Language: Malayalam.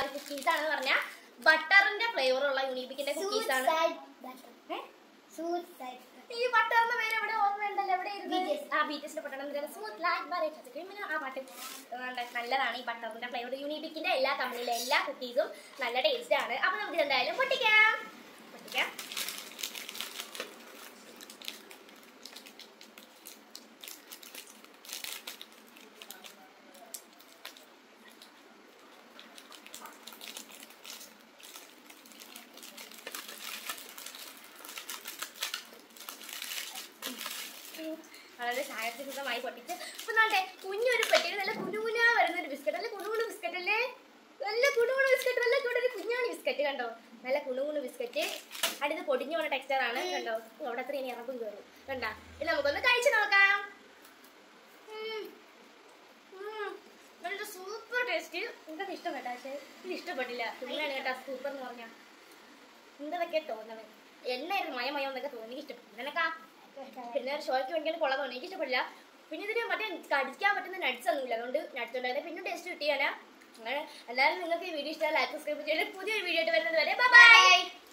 ഒരു കുക്കീസ് ആണെന്ന് പറഞ്ഞാൽ ബട്ടറിന്റെ ഫ്ലേവർ ഉള്ള യൂണിബിക്കിന്റെ കുക്കീസ് ആണ് ഏ? ഈ ബട്ടറിന്റെ പേര് എവിടെ ഓർമ്മയുണ്ടല്ലോ എവിടെ BTS. ആ ബി ടി എസിന്റെ പട്ടണം സ്മൂത്ത് ലൈക്ക് ബറേറ്റ് ആ പാട്ട് ഏതാണ്ട് നല്ലതാണ് ഈ ബട്ടറിന്റെ ഫ്ലേവർ യൂണിബിക്കിന്റെ എല്ലാ കമ്പനിയിലെ എല്ലാ കുക്കീസും നല്ല ടേസ്റ്റ് ആണ് അപ്പൊ നമുക്ക് എന്തായാലും പൊട്ടിക്കാം പൊട്ടിക്കാം വളരെ സാഹസികമായി പൊട്ടിച്ച് അപ്പൊ നാട്ടെ കുഞ്ഞൊരു പെട്ടിയിൽ നല്ല കുനുകുന വരുന്ന ഒരു ബിസ്ക്കറ്റ് നല്ല കുണുകുണു ബിസ്ക്കറ്റ് അല്ലേ നല്ല കുണുകുണു ബിസ്ക്കറ്റ് നല്ല കൂടെ ഒരു കുഞ്ഞാണി ബിസ്ക്കറ്റ് കണ്ടോ നല്ല കുണുകുണു ബിസ്ക്കറ്റ് അടുത്ത് പൊടിഞ്ഞു പോണ ടെക്സ്ചർ ആണ് കണ്ടോ ഓ, അവിടെ അത്ര ഇനി ഇറക്കും കയറും കണ്ടാ ഇത് നമുക്കൊന്ന് കഴിച്ചു നോക്കാം ഉം. ഉം. നല്ല സൂപ്പർ ടേസ്റ്റ് എനിക്കത് ഇഷ്ടപ്പെട്ട പക്ഷേ ഇത് ഇഷ്ടപ്പെട്ടില്ല കുഞ്ഞാണ് കേട്ടാ സൂപ്പർ എന്ന് പറഞ്ഞാ എന്തൊക്കെ തോന്നണേ എണ്ണയായിരുന്നു മയമയം എന്നൊക്കെ തോന്നി എനിക്ക് ഇഷ്ടപ്പെട്ടു നിനക്കാ പിന്നെ ഒരു ഷോയ്ക്ക് വേണ്ടിയാണ് കൊള്ള തോന്നി എനിക്ക് ഇഷ്ടപ്പെടില്ല പിന്നെ ഇതിന് മറ്റേ കടിക്കാൻ പറ്റുന്ന നട്ട്സ് ഒന്നുമില്ല അതുകൊണ്ട് നട്ട്സ് ഉണ്ടായിരുന്നു പിന്നെ ടേസ്റ്റ് കിട്ടിയാൽ അങ്ങനെ എല്ലാവരും നിങ്ങൾക്ക് ഈ വീഡിയോ ഇഷ്ടമായി ലൈക്ക് സബ്സ്ക്രൈബ് ചെയ്ത് പുതിയൊരു വീഡിയോ ആയിട്ട് വരുന്നത് വരെ ബൈ